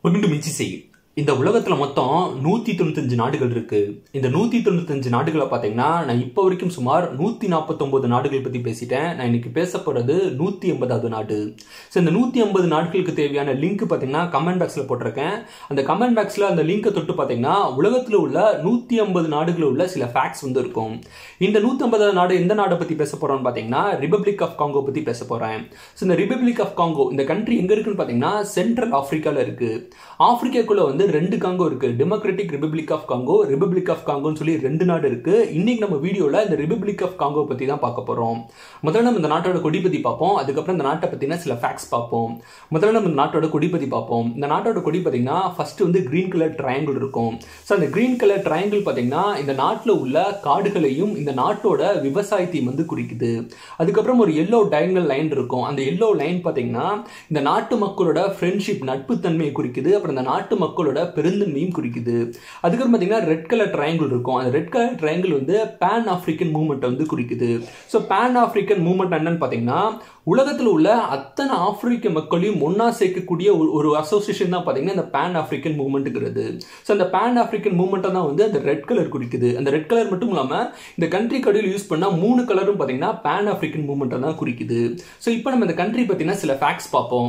welcome to மிச்சி செய் இந்த உலகத்துல மொத்தம் நூத்தி தொண்ணூத்தஞ்சு நாடுகள் இருக்கு இந்த நூத்தி தொண்ணூத்தஞ்சு நாடுகளை பாத்தீங்கன்னா நான் இப்போ வரைக்கும் சுமார் நூத்தி நாற்பத்தொன்பது நாடுகள் பத்தி பேசிட்டேன் நான் இன்னைக்கு பேச போறது நூத்தி எண்பதாவது நாடு ஸோ இந்த நூத்தி ஐம்பது நாடுகளுக்கு தேவையான லிங்க் பாத்தீங்கன்னா கமெண்ட் பாக்ஸ்ல போட்டிருக்கேன் அந்த கமெண்ட் பாக்ஸ்ல அந்த லிங்கை தொட்டு பாத்தீங்கன்னா உலகத்துல உள்ள நூத்தி ஐம்பது நாடுகளில் உள்ள சில ஃபேக்ட்ஸ் வந்து இருக்கும் இந்த நூத்தி ஐம்பதாவது நாடு எந்த நாடை பத்தி பேச போறோம்னு பாத்தீங்கன்னா ரிபப்ளிக் ஆஃப் காங்கோ பத்தி பேச போறேன் ஸோ இந்த ரிபப்ளிக் ஆஃப் காங்கோ இந்த கண்ட்ரி எங்க இருக்குன்னு பாத்தீங்கன்னா சென்ட்ரல் ஆப்பிரிக்கால இருக்கு ஆப்பிரிக்காக்குள்ள வந்து ரெண்டு காங்கோ இருக்கு democratic republic of Congo republic of காங்கோன்னு சொல்லி ரெண்டு நாடு இருக்கு இன்னைக்கு நம்ம வீடியோல இந்த ரிபப்ளிக் ஆஃப் காங்கோ பத்தி தான் பார்க்க போறோம் முதல்ல நம்ம இந்த நாட்டோட கொடி பத்தி பார்ப்போம் அதுக்கப்புறம் இந்த நாட்டை பத்தின சில ஃபேக்ட்ஸ் பார்ப்போம் முதல்ல நம்ம இந்த நாட்டோட கொடி பத்தி பார்ப்போம் இந்த நாட்டோட கொடி பாத்தீங்கன்னா ஃபர்ஸ்ட் வந்து கிரீன் கலர் ட்ரையாங்கிள் இருக்கும் ஸோ அந்த கிரீன் கலர் ட்ரையாங்கிள் பாத்தீங்கன்னா இந்த நாட்டில் உள்ள காடுகளையும் இந்த நாட்டோட விவசாயத்தையும் வந்து குறிக்குது அதுக்கப்புறம் ஒரு எல்லோ டயங்கல் லைன் இருக்கும் அந்த எல்லோ லைன் பாத்தீங்கன்னா இந்த நாட்டு மக்களோட ஃப்ரெண்ட்ஷிப் நட்புத்தன்மையை குறிக்குது அப்புறம் இந்த நாட்டு மக்களோட பெருந்தன்மையும் குறிக்குது அதுக்கப்புறம் பார்த்தீங்கன்னா ரெட் கலர் ட்ரையாங்கிள் இருக்கும் அந்த ரெட் கலர் ட்ரையாங்கிள் வந்து பேன் ஆப்பிரிக்கன் மூவ்மெண்ட் வந்து குறிக்குது ஸோ பேன் ஆப்பிரிக்கன் மூவ்மெண்ட் என்னன்னு பார்த்தீங்கன்னா உலகத்தில் உள்ள அத்தனை ஆப்பிரிக்க மக்களையும் ஒன்னா சேர்க்கக்கூடிய ஒரு ஒரு அசோசியேஷன் தான் பார்த்தீங்கன்னா இந்த பேன் ஆப்பிரிக்கன் மூவ்மெண்ட்டுங்கிறது ஸோ அந்த பேன் ஆப்பிரிக்கன் மூவ்மெண்ட்டை தான் வந்து அந்த ரெட் கலர் குறிக்குது அந்த ரெட் கலர் மட்டும் இல்லாமல் இந்த கண்ட்ரி கடையில் யூஸ் பண்ணால் மூணு கலரும் பார்த்தீங்கன்னா பேன் ஆப்பிரிக்கன் மூவ்மெண்ட்டை தான் குறிக்குது ஸோ இப்போ நம்ம இந்த கண்ட்ரி பற்றின சில ஃபேக்ட்ஸ் பார்ப்போம்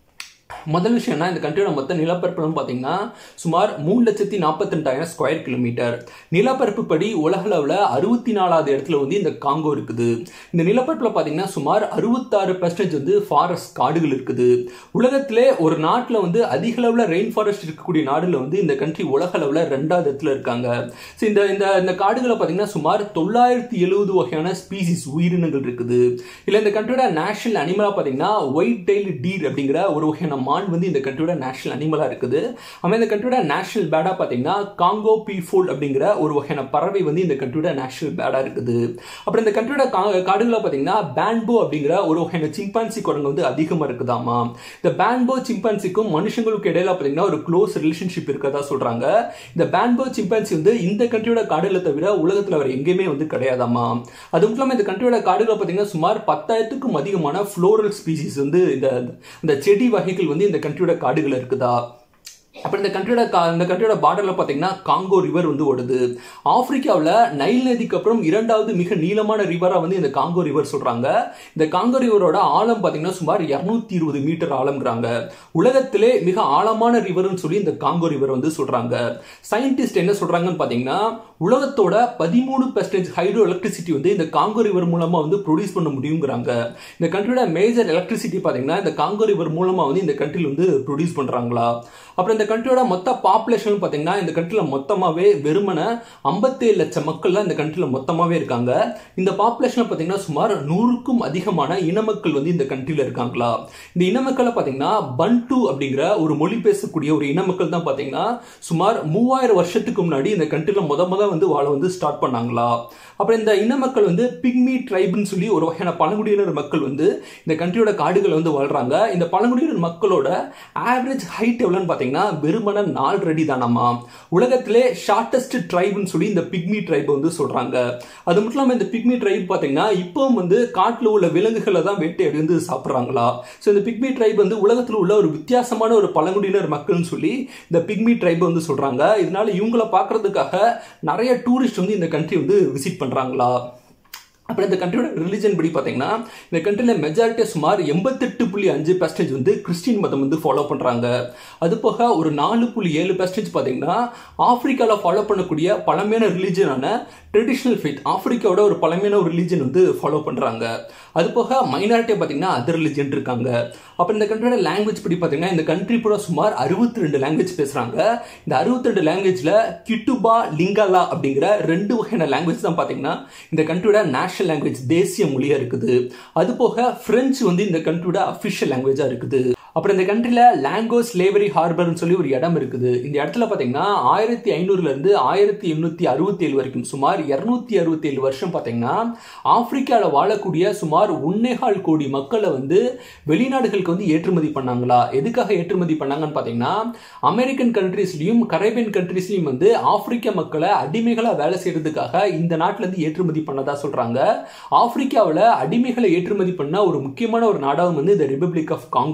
முதல் விஷயம்னா இந்த கண்ட்ரியோட மொத்த நிலப்பரப்புன்னு பார்த்தீங்கன்னா சுமார் மூணு லட்சத்தி நாற்பத்தி ரெண்டாயிரம் ஸ்கொயர் கிலோமீட்டர் நிலப்பரப்பு படி உலக அளவில் அறுபத்தி நாலாவது இடத்துல வந்து இந்த காங்கோ இருக்குது இந்த நிலப்பரப்பில் பார்த்தீங்கன்னா சுமார் அறுபத்தாறு பெர்சன்டேஜ் வந்து ஃபாரஸ்ட் காடுகள் இருக்குது உலகத்திலே ஒரு நாட்டில் வந்து அதிக அளவில் ரெயின் ஃபாரஸ்ட் இருக்கக்கூடிய நாடுல வந்து இந்த கண்ட்ரி உலக அளவில் ரெண்டாவது இடத்துல இருக்காங்க ஸோ இந்த இந்த இந்த காடுகளை பார்த்தீங்கன்னா சுமார் தொள்ளாயிரத்தி எழுபது வகையான ஸ்பீசிஸ் உயிரினங்கள் இருக்குது இல்லை இந்த கண்ட்ரியோட நேஷனல் அனிமலாக பார்த்தீங்கன்னா ஒயிட் டெய்ல் டீர் அப்படிங்கிற ஒரு வகையான மான் வந்து இந்த கண்ட்ரியோட நேஷனல் அனிமலாக இருக்குது ஆனால் இந்த கண்ட்ரியோட நேஷனல் பேடாக பார்த்தீங்கன்னா காங்கோ பீஃபோல் அப்படிங்கிற ஒரு வகையான பறவை வந்து இந்த கண்ட்ரியோட நேஷனல் பேடாக இருக்குது அப்புறம் இந்த கண்ட்ரியோட காடுகளை பார்த்தீங்கன்னா பேன்போ அப்படிங்கிற ஒரு வகையான சிம்பான்சி குரங்கு வந்து அதிகமாக இருக்குதாமா இந்த பேன்போ சிம்பான்சிக்கும் மனுஷங்களுக்கு இடையில பார்த்தீங்கன்னா ஒரு க்ளோஸ் ரிலேஷன்ஷிப் இருக்கதா சொல்றாங்க இந்த பேன்போ சிம்பான்சி வந்து இந்த கண்ட்ரியோட காடுகளை தவிர உலகத்தில் வேற எங்கேயுமே வந்து கிடையாதாமா அது மட்டும் இல்லாமல் இந்த கண்ட்ரியோட காடுகளை பார்த்தீங்கன்னா சுமார் பத்தாயிரத்துக்கும் அதிகமான ஃப்ளோரல் ஸ்பீசிஸ் வந்து இந்த இந்த செடி வகைகள் வந்து இந்த கண்ட்ரியோட காடுகள் இருக்குதா அப்புறம் இந்த கண்ட்ரியோட இந்த கண்ட்ரியோட பார்டரில் பார்த்தீங்கன்னா காங்கோ ரிவர் வந்து ஓடுது ஆப்பிரிக்காவில் நைல் நதிக்கு அப்புறம் இரண்டாவது மிக நீளமான ரிவராக வந்து இந்த காங்கோ ரிவர் சொல்கிறாங்க இந்த காங்கோ ரிவரோட ஆழம் பார்த்தீங்கன்னா சுமார் இரநூத்தி இருபது மீட்டர் ஆழம்ங்கிறாங்க உலகத்திலே மிக ஆழமான ரிவர்னு சொல்லி இந்த காங்கோ ரிவர் வந்து சொல்கிறாங்க சயின்டிஸ்ட் என்ன சொல்கிறாங்கன்னு பார்த்தீங்கன்னா உலகத்தோட பதிமூணு பெர்சன்டேஜ் ஹைட்ரோ எலக்ட்ரிசிட்டி வந்து இந்த காங்கோ ரிவர் மூலமாக வந்து ப்ரொடியூஸ் பண்ண முடியுங்கிறாங்க இந்த கண்ட்ரியோட மேஜர் எலக்ட்ரிசிட்டி பார்த்தீங்கன்னா இந்த காங்கோ ரிவர் மூலமாக வந்து இந்த கண்ட்ரியில் வந்து ப்ரொடியூஸ் பண்ணுறாங்களா அப்புறம் இந்த கண்ட்ரியோட மொத்த பாப்புலேஷன் பார்த்தீங்கன்னா இந்த கண்ட்ரியில் மொத்தமாகவே வெறுமனை ஐம்பத்தேழு லட்சம் மக்கள்லாம் இந்த கண்ட்ரியில் மொத்தமாகவே இருக்காங்க இந்த பாப்புலேஷனில் பார்த்தீங்கன்னா சுமார் நூறுக்கும் அதிகமான இனமக்கள் வந்து இந்த கண்ட்ரியில் இருக்காங்களா இந்த இனமக்களை பார்த்தீங்கன்னா பன்டு அப்படிங்கிற ஒரு மொழி பேசக்கூடிய ஒரு இனமக்கள் தான் பார்த்தீங்கன்னா சுமார் மூவாயிரம் வருஷத்துக்கு முன்னாடி இந்த கண்ட்ரியில் முத முத வந்து வாழ வந்து ஸ்டார்ட் பண்ணாங்களா அப்புறம் இந்த இன மக்கள் வந்து பிக்மி ட்ரைப்னு சொல்லி ஒரு வகையான பழங்குடியினர் மக்கள் வந்து இந்த கண்ட்ரியோட காடுகள் வந்து வாழ்றாங்க இந்த பழங்குடியினர் மக்களோட ஆவரேஜ் ஹைட் எவ்வளோன்னு பார்த்தீங்கன்னா வெறுமன நாலு அடி தானம்மா உலகத்திலே ஷார்டஸ்ட் ட்ரைப்னு சொல்லி இந்த பிக்மி ட்ரைப் வந்து சொல்றாங்க அது மட்டும் இல்லாமல் இந்த பிக்மி ட்ரைப் பார்த்தீங்கன்னா இப்பவும் வந்து காட்டில் உள்ள விலங்குகளை தான் வேட்டையாடி வந்து சாப்பிட்றாங்களா ஸோ இந்த பிக்மி ட்ரைப் வந்து உலகத்தில் உள்ள ஒரு வித்தியாசமான ஒரு பழங்குடியினர் மக்கள்னு சொல்லி இந்த பிக்மி ட்ரைப் வந்து சொல்றாங்க இதனால இவங்களை பார்க்கறதுக்காக நிறைய டூரிஸ்ட் வந்து இந்த கண்ட்ரி வந்து விசிட் பண்ணுறாங்களா அப்புறம் இந்த கண்ட்ரியோட ரிலிஜன் படி பார்த்தீங்கன்னா இந்த கண்ட்ரியில் மெஜாரிட்டியாக சுமார் எண்பத்தெட்டு புள்ளி அஞ்சு பர்சன்டேஜ் வந்து கிறிஸ்டின் மதம் வந்து ஃபாலோ பண்ணுறாங்க அது போக ஒரு நாலு புள்ளி ஏழு பர்சன்டேஜ் பார்த்தீங்கன்னா ஆப்பிரிக்காவில் ஃபாலோ பண்ணக்கூடிய பழமையான ரிலீஜனான ட்ரெடிஷ்னல் ஃபேத் ஆப்பிரிக்காவோட ஒரு பழமையான ஒரு ரிலீஜன் வந்து ஃபாலோ பண்ணுறாங்க அது போக மைனாரிட்டியாக பார்த்தீங்கன்னா அதர் ரிலிஜன் இருக்காங்க அப்புறம் இந்த கண்ட்ரியோட லாங்குவேஜ் படி பார்த்தீங்கன்னா இந்த கண்ட்ரி பூரா சுமார் அறுபத்தி ரெண்டு லாங்குவேஜ் பேசுகிறாங்க இந்த அறுபத்தி ரெண்டு லாங்குவேஜில் கிட்டுபா லிங்காலா அப்படிங்கிற ரெண்டு வகையான லாங்குவேஜ் தான் பார்த்தீங்கன்னா இந்த கண்ட்ரியோட நேஷனல் லாங்குவேஜ் தேசிய மொழியாக இருக்குது அது போக ஃப்ரெஞ்சு வந்து இந்த கண்ட்ரியோட அஃபிஷியல் லாங்குவேஜாக இருக்குது அப்புறம் இந்த கண்ட்ரியில் லாங்கோ ஸ்லேவரி ஹார்பர்னு சொல்லி ஒரு இடம் இருக்குது இந்த இடத்துல பார்த்தீங்கன்னா ஆயிரத்தி ஐநூறுலேருந்து ஆயிரத்தி எண்ணூற்றி அறுபத்தி ஏழு வரைக்கும் சுமார் இரநூத்தி அறுபத்தி ஏழு வருஷம் பார்த்தீங்கன்னா ஆப்பிரிக்காவில் வாழக்கூடிய சுமார் ஒன்னேகால் கோடி மக்களை வந்து வெளிநாடுகளுக்கு வந்து ஏற்றுமதி பண்ணாங்களா எதுக்காக ஏற்றுமதி பண்ணாங்கன்னு பார்த்தீங்கன்னா அமெரிக்கன் கண்ட்ரீஸ்லையும் கரேபியன் கண்ட்ரீஸ்லையும் வந்து ஆப்பிரிக்க மக்களை அடிமைகளாக வேலை செய்யறதுக்காக இந்த நாட்டிலேருந்து ஏற்றுமதி பண்ணதா சொல்கிறாங்க ஆப்பிரிக்காவில் அடிமைகளை ஏற்றுமதி பண்ண ஒரு முக்கியமான ஒரு நாடாகவும் வந்து இந்த ரிப்பப்ளிக் ஆஃப் காங்கோ இருக்குது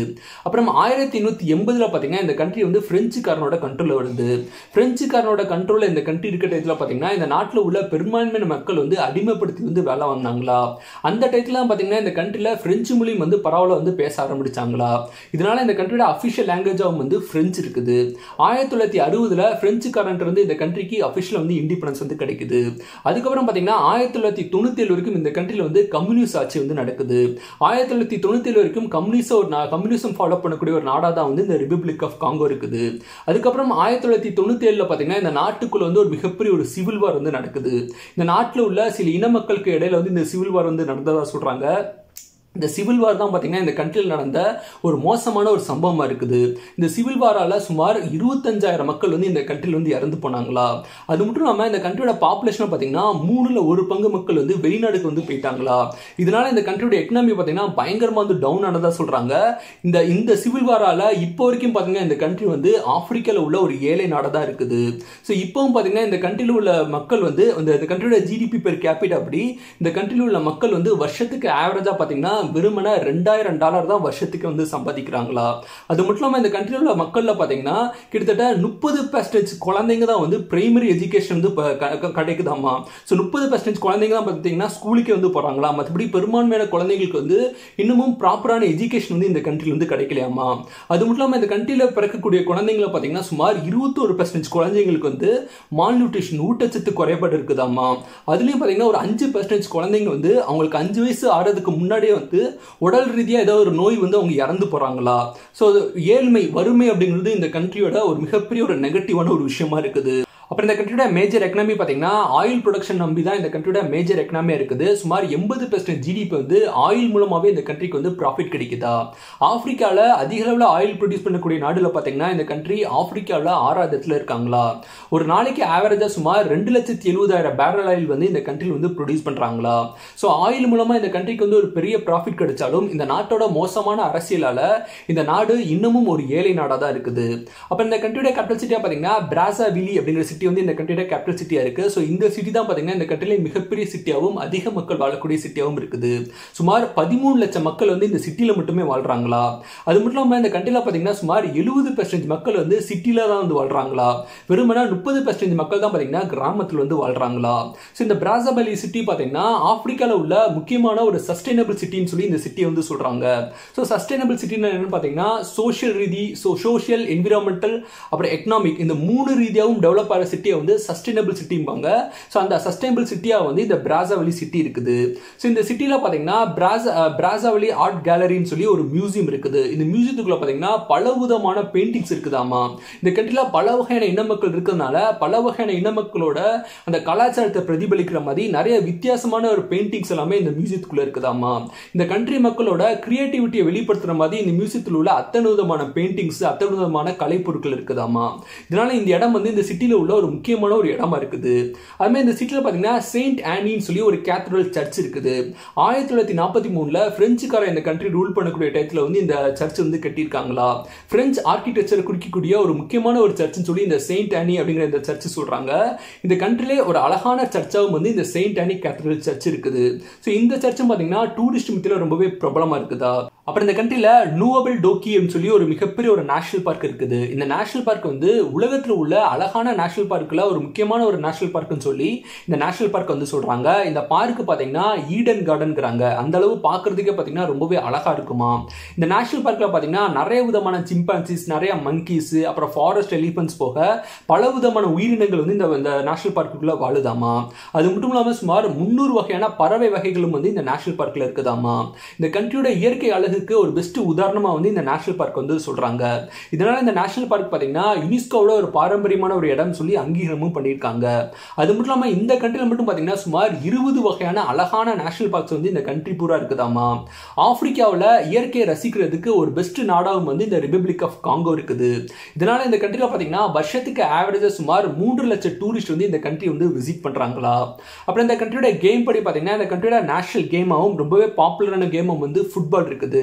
அப்புறம் ஆயிரத்தி எண்ணூற்றி எண்பதில் பார்த்தீங்கன்னா இந்த கண்ட்ரி வந்து பிரெஞ்சுக்காரனோட கண்ட்ரோலில் வருது பிரெஞ்சுக்காரனோட கண்ட்ரோலில் இந்த கண்ட்ரி இருக்கிற டயத்தில் பார்த்தீங்கன்னா இந்த நாட்டில் உள்ள பெரும்பான்மையான மக்கள் வந்து அடிமைப்படுத்தி வந்து வேலை வந்தாங்களா அந்த டயத்தில் பார்த்தீங்கன்னா இந்த கண்ட்ரியில் ஃப்ரெஞ்சு மொழி வந்து பரவாயில்ல வந்து பேச ஆரம்பிச்சாங்களா இதனால இந்த கண்ட்ரியோட அஃபிஷியல் லாங்குவேஜாகவும் வந்து ஃப்ரெஞ்சு இருக்குது ஆயிரத்தி தொள்ளாயிரத்தி அறுபதுல பிரெஞ்சுக்காரன்ட்டு இருந்து இந்த கண்ட்ரிக்கு அஃபிஷியல் வந்து இண்டிபெண்டன்ஸ் வந்து கிடைக்குது அதுக்கப்புறம் பார்த்தீங்கன்னா ஆயிரத்தி தொள்ளாயிரத்தி தொண்ணூத்தி ஏழு வரைக்கும் இந்த கண்ட்ரியில் வந்து கம்யூனிஸ்ட் ஆட்சி வந்து நடக்குது ஆயிரத்தி தொள்ளாயிரத்தி தொண்ணூத்தி ஏழு வரைக்கும் கம்யூனிஸ்ட் ஒரு கம்யூனிசம் ஃபாலோ பண்ணக்கூடிய ஒரு நாடாக தான் வந்து இந்த ரிபப்ளிக் ஆஃப் காங்கோ இருக்குது அதுக்கப்புறம் ஆயிரத்தி தொள்ளாயிரத்தி தொண்ணூத்தி ஏழுல பார்த்தீங்கன்னா இந்த நாட்டுக்குள்ள வந்து ஒரு மிகப்பெரிய ஒரு சிவில் வார் வந்து நடக்குது இந்த நாட்டில் உள்ள சில இன மக்களுக்கு இடையில வந்து இந்த சிவில் வார் வந்து நடந்ததா சொல்றாங்க இந்த சிவில் வார் தான் பார்த்தீங்கன்னா இந்த கண்ட்ரியில் நடந்த ஒரு மோசமான ஒரு சம்பவமாக இருக்குது இந்த சிவில் வாரால் சுமார் இருபத்தஞ்சாயிரம் மக்கள் வந்து இந்த கண்ட்ரியில் வந்து இறந்து போனாங்களா அது மட்டும் இல்லாமல் இந்த கண்ட்ரியோட பாப்புலேஷன் பார்த்தீங்கன்னா மூணில் ஒரு பங்கு மக்கள் வந்து வெளிநாடுக்கு வந்து போயிட்டாங்களா இதனால இந்த கண்ட்ரியோட எக்கனாமி பார்த்தீங்கன்னா பயங்கரமாக வந்து டவுன் ஆனதாக சொல்கிறாங்க இந்த இந்த சிவில் வாரால் இப்போ வரைக்கும் பார்த்தீங்கன்னா இந்த கண்ட்ரி வந்து ஆப்பிரிக்காவில் உள்ள ஒரு ஏழை நாடாக தான் இருக்குது ஸோ இப்போவும் பார்த்தீங்கன்னா இந்த கண்ட்ரியில் உள்ள மக்கள் வந்து இந்த கண்ட்ரியோட ஜிடிபி பெர் கேபிட் அப்படி இந்த கண்ட்ரியில் உள்ள மக்கள் வந்து வருஷத்துக்கு ஆவரேஜாக பார்த்தீங்கன்னா வெறுமனே ரெண்டாயிரம் டாலர் தான் வருஷத்துக்கு வந்து சம்பாதிக்கிறாங்களா அது மட்டும் இல்லாமல் இந்த கண்ட்ரியில் உள்ள மக்களில் பார்த்தீங்கன்னா கிட்டத்தட்ட முப்பது பர்சன்டேஜ் குழந்தைங்க தான் வந்து பிரைமரி எஜுகேஷன் வந்து கிடைக்குதாமா ஸோ முப்பது பர்சன்டேஜ் குழந்தைங்க தான் பார்த்தீங்கன்னா ஸ்கூலுக்கே வந்து போகிறாங்களா மற்றபடி பெரும்பான்மையான குழந்தைங்களுக்கு வந்து இன்னமும் ப்ராப்பரான எஜுகேஷன் வந்து இந்த கண்ட்ரியில் வந்து கிடைக்கலையாமா அது மட்டும் இல்லாமல் இந்த கண்ட்ரியில் பிறக்கக்கூடிய குழந்தைங்களை பார்த்தீங்கன்னா சுமார் இருபத்தோரு பர்சன்டேஜ் குழந்தைங்களுக்கு வந்து மால் நியூட்ரிஷன் ஊட்டச்சத்து குறைபாடு இருக்குதாமா அதுலேயும் பார்த்தீங்கன்னா ஒரு அஞ்சு பர்சன்டேஜ் குழந்தைங்க வந்து அவங்களுக்கு அஞ்சு வயசு ஆறதுக்கு முன்னாடியே வந்து உடல் ரீதியாக ஏதோ ஒரு நோய் வந்து அவங்க இறந்து போகிறாங்களா ஸோ ஏழ்மை வறுமை அப்படிங்கிறது இந்த கண்ட்ரியோட ஒரு மிகப்பெரிய ஒரு நெகட்டிவான ஒரு விஷயமா இருக்குது அப்புறம் இந்த கண்ட்ரியோட மேஜர் எக்கனாமி பார்த்தீங்கன்னா ஆயில் ப்ரொடக்ஷன் நம்பி தான் இந்த கண்ட்ரியோட மேஜர் எக்கனாமியாக இருக்குது சுமார் எண்பது பெர்சன்ட் ஜிடிபி வந்து ஆயில் மூலமாகவே இந்த கண்ட்ரிக்கு வந்து ப்ராஃபிட் கிடைக்குதா ஆப்பிரிக்காவில் அதிக அளவில் ஆயில் ப்ரொடியூஸ் பண்ணக்கூடிய நாடுல பார்த்தீங்கன்னா இந்த கண்ட்ரி ஆப்பிரிக்காவில் ஆறாவது இடத்துல இருக்காங்களா ஒரு நாளைக்கு ஆவரேஜாக சுமார் ரெண்டு லட்சத்தி எழுபதாயிரம் பேரல் ஆயில் வந்து இந்த கண்ட்ரியில் வந்து ப்ரொடியூஸ் பண்ணுறாங்களா ஸோ ஆயில் மூலமாக இந்த கண்ட்ரிக்கு வந்து ஒரு பெரிய ப்ராஃபிட் கிடைச்சாலும் இந்த நாட்டோட மோசமான அரசியலால் இந்த நாடு இன்னமும் ஒரு ஏழை நாடாக தான் இருக்குது அப்போ இந்த கண்ட்ரியோட கேபிட்டல் சிட்டியாக பார்த்தீங்கன்னா பிராசா விலி அப்படிங்கிற சிட்டி வந்து இந்த கண்ட்ரியோட கேபிட்டல் சிட்டியா இருக்கு ஸோ இந்த சிட்டி தான் பார்த்தீங்கன்னா இந்த கண்ட்ரியில மிகப்பெரிய சிட்டியாகவும் அதிக மக்கள் வாழக்கூடிய சிட்டியாகவும் இருக்குது சுமார் பதிமூணு லட்சம் மக்கள் வந்து இந்த சிட்டியில மட்டுமே வாழ்றாங்களா அது மட்டும் இல்லாமல் இந்த கண்ட்ரியில் பார்த்தீங்கன்னா சுமார் எழுபது பெர்சன்ட் மக்கள் வந்து சிட்டியில தான் வந்து வாழ்றாங்களா வெறுமனா முப்பது பெர்சன்ட் மக்கள் தான் பார்த்தீங்கன்னா கிராமத்தில் வந்து வாழ்றாங்களா ஸோ இந்த பிராசபலி சிட்டி பார்த்தீங்கன்னா ஆப்பிரிக்காவில் உள்ள முக்கியமான ஒரு சஸ்டைனபிள் சிட்டின்னு சொல்லி இந்த சிட்டியை வந்து சொல்றாங்க ஸோ சஸ்டைனபிள் சிட்டின்னு என்னன்னு பார்த்தீங்கன்னா சோஷியல் ரீதி ஸோ சோஷியல் என்விரான்மெண்டல் அப்புறம் எக்கனாமிக் இந்த மூணு ரீதியாகவும் டெவலப் ஆகிற சிட்டியை வந்து சஸ்டைனபிள் சிட்டிம்பாங்க ஸோ அந்த சஸ்டைனபிள் சிட்டியாக வந்து இந்த பிராசாவலி சிட்டி இருக்குது ஸோ இந்த சிட்டியில் பார்த்தீங்கன்னா பிராசா பிராசாவலி ஆர்ட் கேலரின்னு சொல்லி ஒரு மியூசியம் இருக்குது இந்த மியூசியத்துக்குள்ள பார்த்தீங்கன்னா பல விதமான பெயிண்டிங்ஸ் இருக்குதாமா இந்த கண்ட்ரியில் பல வகையான இன மக்கள் இருக்கிறதுனால பல வகையான இன மக்களோட அந்த கலாச்சாரத்தை பிரதிபலிக்கிற மாதிரி நிறைய வித்தியாசமான ஒரு பெயிண்டிங்ஸ் எல்லாமே இந்த மியூசியத்துக்குள்ள இருக்குதாமா இந்த கண்ட்ரி மக்களோட கிரியேட்டிவிட்டியை வெளிப்படுத்துற மாதிரி இந்த மியூசியத்தில் உள்ள அத்தனை விதமான பெயிண்டிங்ஸ் அத்தனை விதமான கலைப்பொருட்கள் இருக்குதாமா இதனால இந்த இடம் வந்து இந்த சிட்டியில் உள்ள ஒரு முக்கியமான ஒரு இடமா இருக்குது அதுமாதிரி இந்த சிட்டியில் பார்த்தீங்கன்னா செயின்ட் ஆனின்னு சொல்லி ஒரு கேத்தட்ரல் சர்ச் இருக்குது ஆயிரத்தி தொள்ளாயிரத்தி நாற்பத்தி மூணுல பிரெஞ்சுக்காரன் இந்த கண்ட்ரி ரூல் பண்ணக்கூடிய டயத்தில் வந்து இந்த சர்ச் வந்து கட்டியிருக்காங்களா பிரெஞ்சு ஆர்கிடெக்சர் குறிக்கக்கூடிய ஒரு முக்கியமான ஒரு சர்ச்னு சொல்லி இந்த செயின்ட் ஆனி அப்படிங்கிற இந்த சர்ச் சொல்றாங்க இந்த கண்ட்ரிலே ஒரு அழகான சர்ச்சாகவும் வந்து இந்த செயின்ட் ஆனி கேத்தட்ரல் சர்ச் இருக்குது ஸோ இந்த சர்ச்சும் பார்த்தீங்கன்னா டூரிஸ்ட் மத்தியில் ரொம்பவே பிரபலமா இருக்குதா அப்புறம் இந்த கண்ட்ரில நூவபிள் டோக்கியம் சொல்லி ஒரு மிகப்பெரிய ஒரு நேஷனல் பார்க் இருக்குது இந்த நேஷனல் பார்க் வந்து உலகத்தில் உள்ள அழகான நேஷனல் பார்க்கில் ஒரு முக்கியமான ஒரு நேஷனல் பார்க்னு சொல்லி இந்த நேஷனல் பார்க் வந்து சொல்றாங்க இந்த பார்க் பார்த்தீங்கன்னா ஈடன் கார்டன்ங்கிறாங்க அந்த அளவு பார்க்கறதுக்கே பார்த்தீங்கன்னா ரொம்பவே அழகா இருக்குமா இந்த நேஷனல் பார்க்கில் பார்த்தீங்கன்னா நிறைய விதமான சிம்பான்சிஸ் நிறைய மங்கீஸ் அப்புறம் ஃபாரஸ்ட் எலிஃபன்ஸ் போக பல விதமான உயிரினங்கள் வந்து இந்த இந்த நேஷனல் பார்க்குள்ள வாழுதாமா அது மட்டும் இல்லாமல் சுமார் முந்நூறு வகையான பறவை வகைகளும் வந்து இந்த நேஷனல் பார்க்கில் இருக்குதாமா இந்த கண்ட்ரியோட இயற்கை அழகுக்கு ஒரு பெஸ்ட் உதாரணமா வந்து இந்த நேஷனல் பார்க் வந்து சொல்றாங்க இதனால இந்த நேஷனல் பார்க் பார்த்தீங்கன்னா யுனெஸ்கோவோட ஒரு பாரம்பரியமான ஒரு இடம் சொல்லி அங்கீகாரமும் பண்ணியிருக்காங்க அது மட்டும் இல்லாமல் இந்த கண்ட்ரியில் மட்டும் பார்த்தீங்கன்னா சுமார் இருபது வகையான அழகான நேஷனல் பார்க்ஸ் வந்து இந்த கண்ட்ரி பூரா இருக்குதாமா ஆப்பிரிக்காவில் இயற்கையை ரசிக்கிறதுக்கு ஒரு பெஸ்ட் நாடாகவும் வந்து இந்த ரிபப்ளிக் ஆஃப் காங்கோ இருக்குது இதனால இந்த கண்ட்ரியில் பார்த்தீங்கன்னா வருஷத்துக்கு ஆவரேஜாக சுமார் மூன்று லட்சம் டூரிஸ்ட் வந்து இந்த கண்ட்ரி வந்து விசிட் பண்ணுறாங்களா அப்புறம் இந்த கண்ட்ரியோட கேம் படி பார்த்தீங்கன்னா இந்த கண்ட்ரியோட நேஷனல் கேமாகவும் ரொம்பவே பாப்புலரான கேமும் வந்து ஃபுட்பால் இருக்குது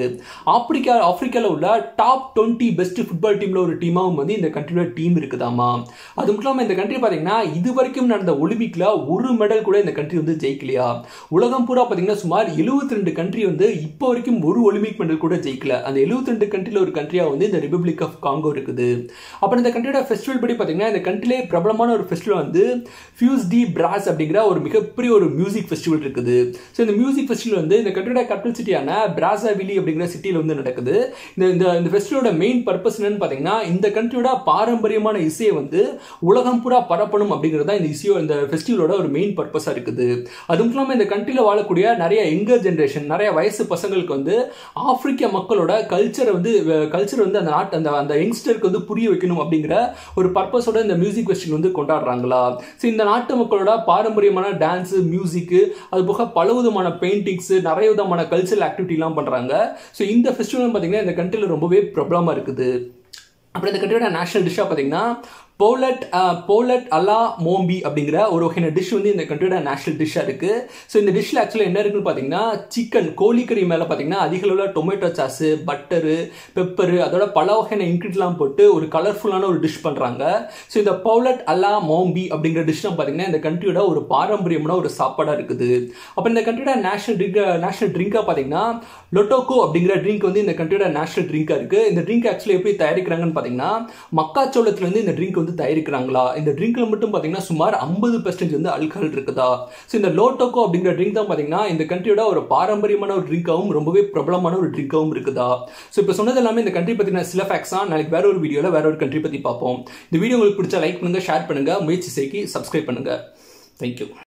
ஆப்பிரிக்கா ஆப்பிரிக்காவில் உள்ள டாப் டுவெண்ட்டி பெஸ்ட் ஃபுட்பால் டீம்ல ஒரு டீமாவும் வந்து இந்த கண்ட்ரியோட டீம் இருக்குதாமா அது மட்டும் இல்லாமல் இந்த கண்ட்ரி பார்த்தீங்கன்னா இது வரைக்கும் நடந்த ஒலிம்பிக்ல ஒரு மெடல் கூட இந்த கண்ட்ரி வந்து ஜெயிக்கலையா உலகம் பூரா பார்த்தீங்கன்னா சுமார் எழுபத்தி ரெண்டு கண்ட்ரி வந்து இப்போ வரைக்கும் ஒரு ஒலிம்பிக் மெடல் கூட ஜெயிக்கல அந்த எழுபத்தி ரெண்டு கண்ட்ரியில் ஒரு கண்ட்ரியா வந்து இந்த ரிபப்ளிக் ஆஃப் காங்கோ இருக்குது அப்புறம் இந்த கண்ட்ரியோட ஃபெஸ்டிவல் படி பார்த்தீங்கன்னா இந்த கண்ட்ரிலே பிரபலமான ஒரு ஃபெஸ்டிவல் வந்து ஃபியூஸ் டி பிராஸ் அப்படிங்கிற ஒரு மிகப்பெரிய ஒரு மியூசிக் ஃபெஸ்டிவல் இருக்குது ஸோ இந்த மியூசிக் ஃபெஸ்டிவல் வந்து இந்த கண்ட்ரியோட கேபிட்டல் சிட்டியான பிராசாவிலி அப்படிங்கிற சிட்டியில் வந்து நடக்குது இந்த இந்த இந்த ஃபெஸ்டிவலோட மெயின் பர்பஸ் என்னன்னு பார்த்தீங்கன்னா இந்த கண்ட்ரியோட பாரம்பரியமான இசையை வந்து உலகம் பூரா பரப்பணும் அப்படிங்கிறது தான் இந்த இசையோ இந்த ஃபெஸ்டிவலோட ஒரு மெயின் பர்பஸாக இருக்குது அது மட்டும் இல்லாமல் இந்த கண்ட்ரியில் வாழக்கூடிய நிறைய யங்கர் ஜென்ரேஷன் நிறைய வயசு பசங்களுக்கு வந்து ஆப்பிரிக்க மக்களோட கல்ச்சரை வந்து கல்ச்சர் வந்து அந்த நாட்டு அந்த அந்த யங்ஸ்டருக்கு வந்து புரிய வைக்கணும் அப்படிங்கிற ஒரு பர்பஸோட இந்த மியூசிக் ஃபெஸ்டிவல் வந்து கொண்டாடுறாங்களா ஸோ இந்த நாட்டு மக்களோட பாரம்பரியமான டான்ஸு மியூசிக்கு அது போக பல விதமான பெயிண்டிங்ஸ் நிறைய விதமான கல்ச்சரல் ஆக்டிவிட்டிலாம் பண்ணுறாங்க ஸோ இந்த ஃபெஸ்டிவல் பார்த்தீங்கன்னா இந்த கண்ட்ரியில் ரொம்பவே ப்ராப்ளமாக இருக்குது அப்புறம் இந்த கண்ட்ரியோட நேஷனல் டிஷ்ஷாக பார்த்தீங்கன்னா போலட் போலட் அலா மோம்பி அப்படிங்கிற ஒரு வகையான டிஷ் வந்து இந்த கண்ட்ரியோட நேஷனல் டிஷ்ஷாக இருக்குது ஸோ இந்த டிஷ்ஷில் ஆக்சுவலாக என்ன இருக்குன்னு பார்த்தீங்கன்னா சிக்கன் கோழிக்கறி மேலே பார்த்தீங்கன்னா அதிக அளவில் டொமேட்டோ சாஸு பட்டரு பெப்பரு அதோட பல வகையான இன்க்ரீட்லாம் போட்டு ஒரு கலர்ஃபுல்லான ஒரு டிஷ் பண்ணுறாங்க ஸோ இந்த பவுலட் அலா மோம்பி அப்படிங்கிற டிஷ்லாம் பார்த்தீங்கன்னா இந்த கண்ட்ரியோட ஒரு பாரம்பரியமான ஒரு சாப்பாடாக இருக்குது அப்போ இந்த கண்ட்ரியோட நேஷனல் ட்ரிங்க் நேஷனல் ட்ரிங்காக பார்த்தீங்கன்னா லொட்டோக்கோ அப்படிங்கிற ட்ரிங்க் வந்து இந்த கண்ட்ரியோட நேஷனல் ட்ரிங்காக இருக்குது இந்த ட்ரிங்க் ஆக்சுவலி எப்படி தயாரிக்கிறாங்கன்னு பார்த்தீங்கன்னா மக்காச்சோளத்துலேருந்து இந்த ட்ரிங்க் வந்து தயாரிக்கிறாங்களா இந்த ட்ரிங்க்ல மட்டும் பார்த்தீங்கன்னா சுமார் ஐம்பது பெர்சன்டேஜ் வந்து அல்கஹால் இருக்குதா ஸோ இந்த லோட்டோக்கோ அப்படிங்கிற ட்ரிங்க் தான் பார்த்தீங்கன்னா இந்த கண்ட்ரியோட ஒரு பாரம்பரியமான ஒரு ட்ரிங்காகவும் ரொம்பவே பிரபலமான ஒரு ட்ரிங்காகவும் இருக்குதா ஸோ இப்போ சொன்னது எல்லாமே இந்த கண்ட்ரி பற்றின சில ஃபேக்ஸ் தான் நாளைக்கு வேற ஒரு வீடியோவில் வேற ஒரு கண்ட்ரி பற்றி பார்ப்போம் இந்த வீடியோ உங்களுக்கு பிடிச்சா லைக் பண்ணுங்க ஷேர் பண்ணுங்க முயற்சி செய்கி சப்ஸ்கிரைப் பண்ணுங்க தேங்க்யூ